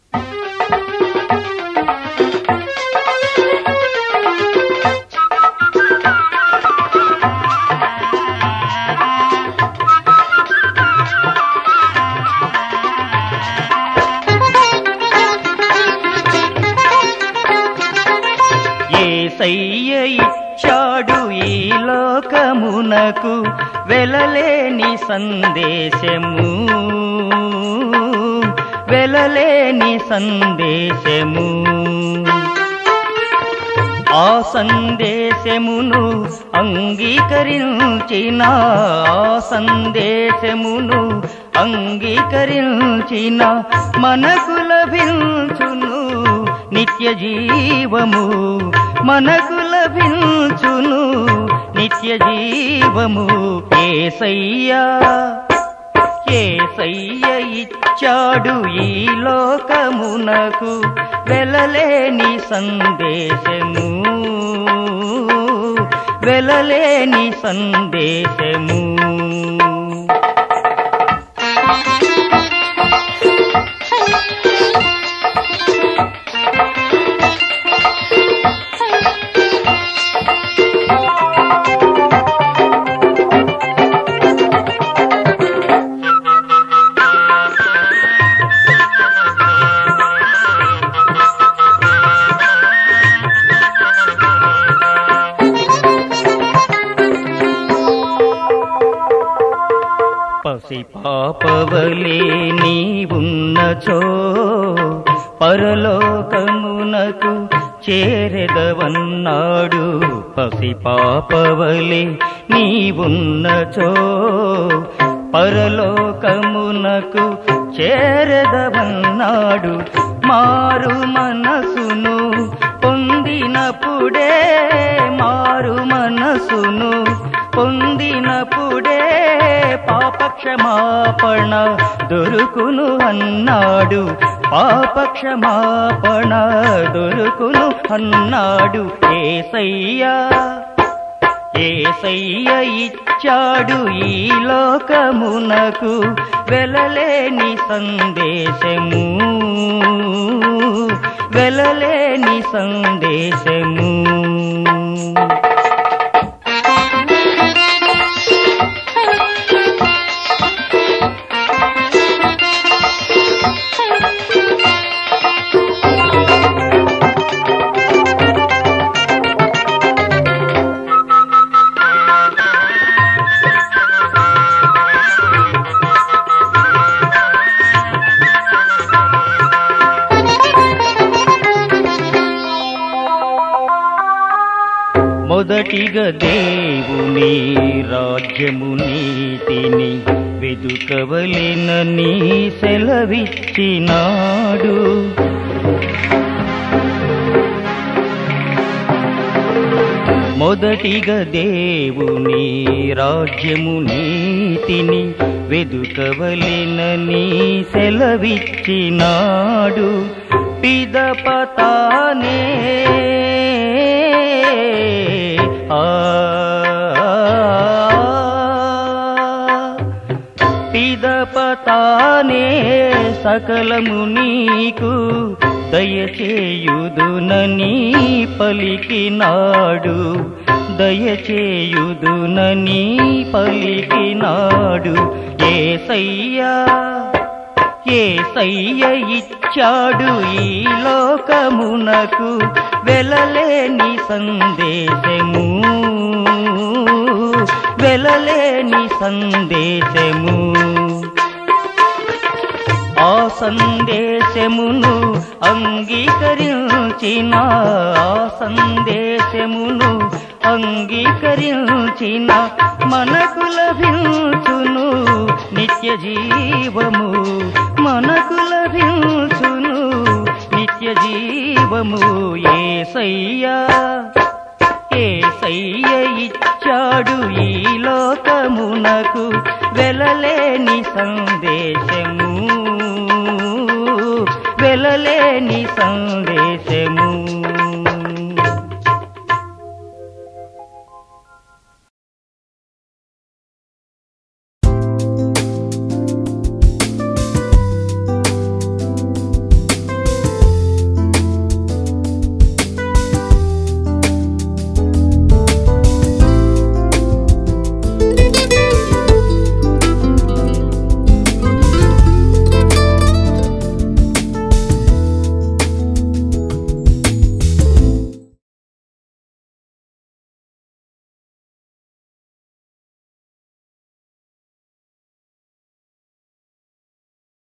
ఏసయ్య ఇచ్చాడు ఈ లోకమునకు వెలలేని సందేశము వెలలేని సందేశము ఆ సందేశమును అంగీకరించిన ఆ సందేశమును అంగీకరించిన మనకు లభించును నిత్య జీవము మనకు లభించును నిత్య జీవము ఏసయ్యా ఏసయ్య ఇచ్చాడు ఈ లోకమునకు వెలలేని సందేశము వెలలేని సందేశము పసిపాపవలే నీవున్నచో పరలోకమునకు చేరెదవన్నాడు పసిపాపవలే నీవున్నచో పరలోకమునకు చేరదవన్నాడు మారు మనసును పొందినప్పుడే మారు మనసును పొందినప్పుడే పాపక్షమాపణ దొరుకును అన్నాడు పాపక్షమాపణ దొరుకును అన్నాడు ఏసయ్యా ఏసయ్య ఇచ్చాడు ఈ లోకమునకు వెలలేని సందేశము వెలలేని సందేశము మొదటిగా దేవుని రాజ్యము నీతిని వెదుకవలెనని సెలవిచ్చినాడు మొదటిగా దేవుని రాజ్యము నీతిని వెదుకవలెనని సెలవిచ్చినాడు పిదపతానే ఆ పిదపతానే సకలము నీకు దయచేయుదునని పలికినాడు దయచేయుదునని పలికినాడు ఏసయ్యా ఏసయ్య ఇచ్చాడు ఈ లోకమునకు వెలలేని సందేశము వెలలేని సందేశము ఆ సందేశమును అంగీకరించిన ఆ సందేశమును అంగీకరించిన మనకు లభించును నిత్య జీవము మనకు లభించును నిత్య జీవము ఏసయ్యా ఏసయ్య ఇచ్చాడు ఈ లోకమునకు వెలలేని సందేశము వెలలేని సందేశము